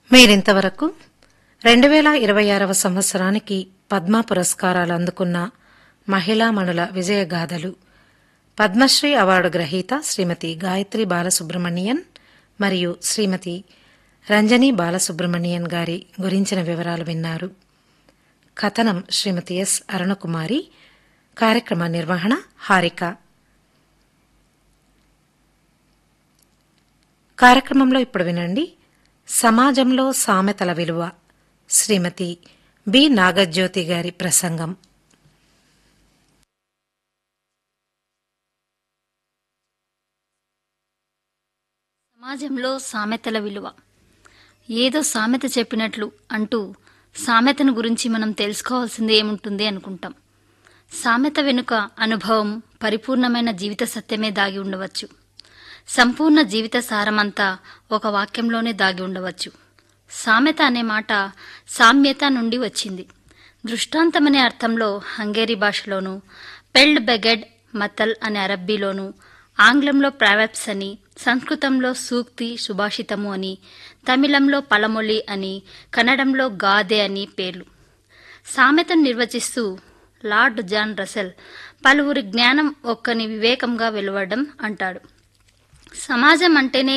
మీరింతవరకు రెండు వేల ఇరవై ఆరవ సంవత్సరానికి పద్మ పురస్కారాలు అందుకున్న మహిళామణుల విజయగాథలు పద్మశ్రీ అవార్డు గ్రహీత శ్రీమతి గాయత్రి బాలసుబ్రమణియన్ మరియు శ్రీమతి రంజని బాలసుబ్రమణియన్ గారి గురించిన వివరాలు విన్నారు కథనం శ్రీమతి ఎస్ అరుణకుమారి కార్యక్రమ నిర్వహణ హారిక కార్యక్రమంలో ఇప్పుడు వినండి సమాజంలో సామెతల విలువ శ్రీమతి బి నాగజ్యోతి గారి ప్రసంగం సమాజంలో సామెతల విలువ ఏదో సామెత చెప్పినట్లు అంటూ సామెతను గురించి మనం తెలుసుకోవాల్సింది ఏముంటుంది అనుకుంటాం సామెత వెనుక అనుభవం పరిపూర్ణమైన జీవిత సత్యమే దాగి ఉండవచ్చు సంపూర్ణ జీవిత సారమంతా ఒక వాక్యంలోనే దాగి ఉండవచ్చు సామెత అనే మాట సామ్యత నుండి వచ్చింది దృష్టాంతమనే అర్థంలో హంగేరీ భాషలోను పెల్డ్ బెగెడ్ మతల్ అనే అరబ్బీలోను ఆంగ్లంలో ప్రావెప్స్ అని సంస్కృతంలో సూక్తి సుభాషితము అని తమిళంలో పలమొళి అని కన్నడంలో గాదె అని పేర్లు సామెతను నిర్వచిస్తూ లార్డ్ జాన్ రసెల్ పలువురి జ్ఞానం ఒక్కని వివేకంగా వెలువడడం అంటాడు సమాజం అంటేనే